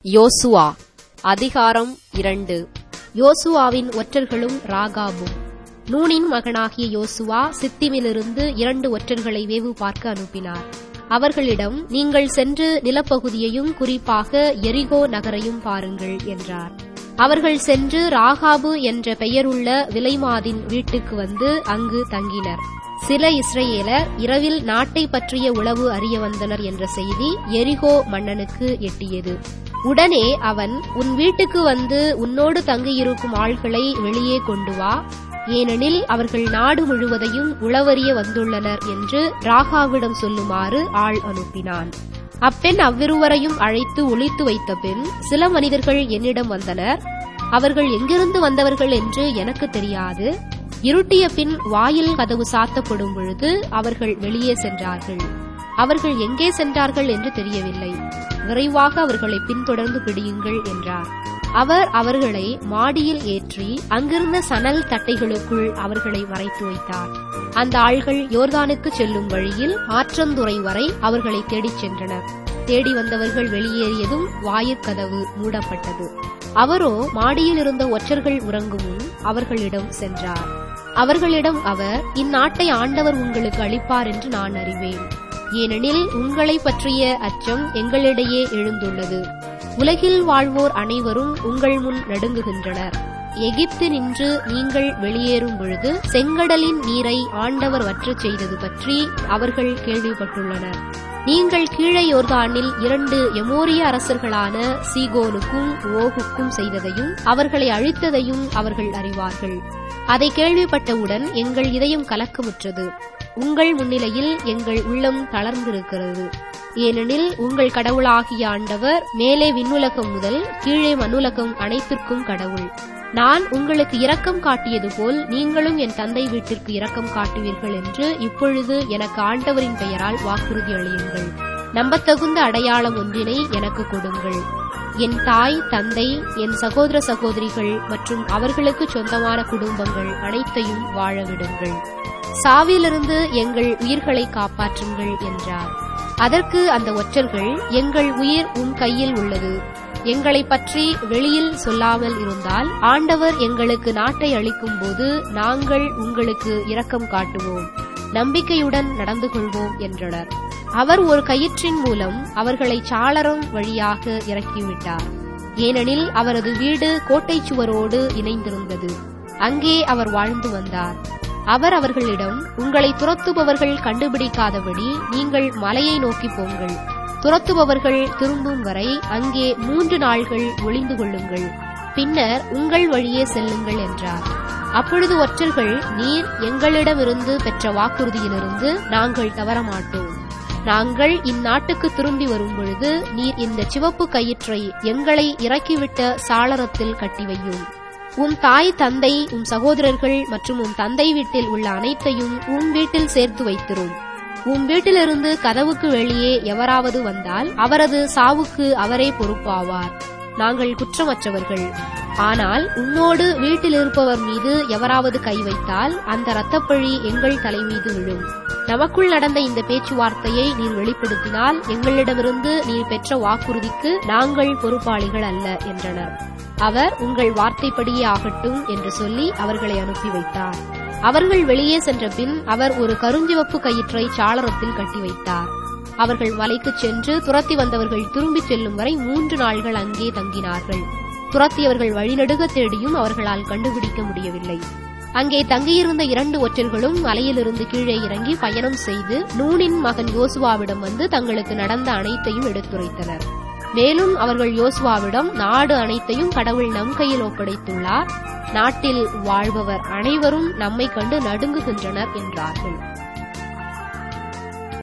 யோசுவா அதிகாரம் இரண்டு யோசுவாவின் ஒற்றர்களும் ராகாபும் நூனின் மகனாகிய யோசுவா சித்திமிலிருந்து இரண்டு ஒற்றர்களை வேவு பார்க்க அனுப்பினார் அவர்களிடம் நீங்கள் சென்று நிலப்பகுதியையும் குறிப்பாக எரிகோ நகரையும் பாருங்கள் என்றார் அவர்கள் சென்று ராகாபு என்ற பெயருள்ள விலைமாதின் வீட்டுக்கு வந்து அங்கு தங்கினர் சில இஸ்ரேலர் இரவில் நாட்டை பற்றிய உளவு அறிய வந்தனர் என்ற செய்தி எரிகோ மன்னனுக்கு எட்டியது உடனே அவன் உன் வீட்டுக்கு வந்து உன்னோடு தங்கியிருக்கும் ஆள்களை வெளியே கொண்டு வா ஏனெனில் அவர்கள் நாடு முழுவதையும் உளவறிய வந்துள்ளனர் என்று ராகாவிடம் சொல்லுமாறு ஆள் அனுப்பினான் அப்பெண் அவ்விருவரையும் அழைத்து ஒளித்து வைத்த பின் சில மனிதர்கள் என்னிடம் வந்தனர் அவர்கள் எங்கிருந்து வந்தவர்கள் என்று எனக்கு தெரியாது இருட்டிய பின் வாயில் கதவு சாத்தப்படும் பொழுது அவர்கள் வெளியே சென்றார்கள் அவர்கள் எங்கே சென்றார்கள் என்று தெரியவில்லை விரைவாக அவர்களை பின்தொடர்ந்து பிடியுங்கள் என்றார் அவர் அவர்களை மாடியில் ஏற்றி அங்கிருந்த சணல் தட்டைகளுக்குள் அவர்களை மறைத்து வைத்தார் அந்த ஆள்கள் யோர்தானுக்கு செல்லும் வழியில் ஆற்றந்துறை வரை அவர்களை தேடிச் சென்றனர் தேடி வந்தவர்கள் வெளியேறியதும் வாயிற்கதவு மூடப்பட்டது அவரோ மாடியில் இருந்த ஒற்றர்கள் உறங்கும் முன் அவர்களிடம் சென்றார் அவர்களிடம் அவர் இந்நாட்டை ஆண்டவர் உங்களுக்கு அளிப்பார் என்று நான் அறிவேன் ஏனெனில் உங்களை பற்றிய அச்சம் எங்களிடையே எழுந்துள்ளது உலகில் வாழ்வோர் அனைவரும் உங்கள் முன் நடுங்குகின்றனர் எகிப்து நின்று நீங்கள் வெளியேறும் பொழுது செங்கடலின் நீரை ஆண்டவர் வற்றச் செய்தது பற்றி அவர்கள் கேள்விப்பட்டுள்ளனர் நீங்கள் கீழே யோர்தானில் இரண்டு எமோரிய அரசர்களான சீகோனுக்கும் ஓகுக்கும் செய்ததையும் அவர்களை அழித்ததையும் அவர்கள் அறிவார்கள் அதை கேள்விப்பட்டவுடன் எங்கள் இதயம் கலக்கமுற்றது உங்கள் முன்னிலையில் எங்கள் உள்ளம் தளர்ந்திருக்கிறது ஏனெனில் உங்கள் கடவுளாகிய ஆண்டவர் மேலே விண்ணுலகம் முதல் கீழே மண்ணுலகம் அனைத்திற்கும் கடவுள் நான் உங்களுக்கு இரக்கம் காட்டியது போல் நீங்களும் என் தந்தை வீட்டிற்கு இரக்கம் காட்டுவீர்கள் என்று இப்பொழுது எனக்கு ஆண்டவரின் பெயரால் வாக்குறுதி அளியுங்கள் நம்பத்தகுந்த அடையாளம் ஒன்றினை எனக்கு கொடுங்கள் என் தாய் தந்தை என் சகோதர சகோதரிகள் மற்றும் அவர்களுக்கு சொந்தமான குடும்பங்கள் அனைத்தையும் வாழ விடுங்கள் சாவிலிருந்து எங்கள் உயிர்களை காப்பாற்றுங்கள் என்றார் அதற்கு அந்த ஒற்றர்கள் எங்கள் உயிர் உன் கையில் உள்ளது எங்களை பற்றி வெளியில் சொல்லாமல் இருந்தால் ஆண்டவர் எங்களுக்கு நாட்டை அளிக்கும் போது நாங்கள் உங்களுக்கு இரக்கம் காட்டுவோம் நம்பிக்கையுடன் நடந்து கொள்வோம் என்றனர் அவர் ஒரு கயிற்றின் மூலம் அவர்களை சாளரம் வழியாக இறக்கிவிட்டார் ஏனெனில் அவரது வீடு கோட்டை சுவரோடு இணைந்திருந்தது அங்கே அவர் வாழ்ந்து வந்தார் அவர் அவர்களிடம் உங்களை துரத்துபவர்கள் கண்டுபிடிக்காதபடி நீங்கள் மலையை நோக்கி போங்கள் துரத்துபவர்கள் திரும்பும் வரை அங்கே மூன்று நாள்கள் ஒளிந்து கொள்ளுங்கள் பின்னர் உங்கள் வழியே செல்லுங்கள் என்றார் அப்பொழுது ஒற்றர்கள் நீர் எங்களிடமிருந்து பெற்ற வாக்குறுதியிலிருந்து நாங்கள் தவறமாட்டோம் நாங்கள் இந்நாட்டுக்கு திரும்பி வரும் பொழுது நீர் இந்த சிவப்பு கயிற்றை எங்களை இறக்கிவிட்ட சாளரத்தில் கட்டி வையும் உன் தாய் தந்தை உன் சகோதரர்கள் மற்றும் உன் தந்தை வீட்டில் உள்ள அனைத்தையும் உன் வீட்டில் சேர்த்து வைத்திரும் உன் வீட்டிலிருந்து கதவுக்கு வெளியே எவராவது வந்தால் அவரது சாவுக்கு அவரே பொறுப்பாவார் நாங்கள் குற்றமற்றவர்கள் ஆனால் உன்னோடு வீட்டில் இருப்பவர் மீது எவராவது கை வைத்தால் அந்த இரத்தப்பழி எங்கள் தலை மீது விழும் நமக்குள் நடந்த இந்த பேச்சுவார்த்தையை நீர் வெளிப்படுத்தினால் எங்களிடமிருந்து நீர் பெற்ற வாக்குறுதிக்கு நாங்கள் பொறுப்பாளிகள் அல்ல என்றனர் அவர் உங்கள் வார்த்தைப்படியே ஆகட்டும் என்று சொல்லி அவர்களை அனுப்பி வைத்தார் அவர்கள் வெளியே சென்ற பின் அவர் ஒரு கருஞ்சிவப்பு கயிற்றை சாளரத்தில் கட்டி வைத்தார் அவர்கள் மலைக்கு சென்று துரத்தி வந்தவர்கள் திரும்பிச் செல்லும் வரை மூன்று நாள்கள் அங்கே தங்கினார்கள் துரத்தியவர்கள் வழிநடுக தேடியும் அவர்களால் கண்டுபிடிக்க முடியவில்லை அங்கே தங்கியிருந்த இரண்டு ஒற்றர்களும் மலையிலிருந்து கீழே இறங்கி பயணம் செய்து நூனின் மகன் யோசுவாவிடம் வந்து தங்களுக்கு நடந்த அனைத்தையும் எடுத்துரைத்தனர் மேலும் அவர்கள் யோசுவாவிடம் நாடு அனைத்தையும் கடவுள் நம் கையில் ஒப்படைத்துள்ளார் நாட்டில் வாழ்பவர் அனைவரும் நம்மை கண்டு நடுங்குகின்றனர் என்றார்கள்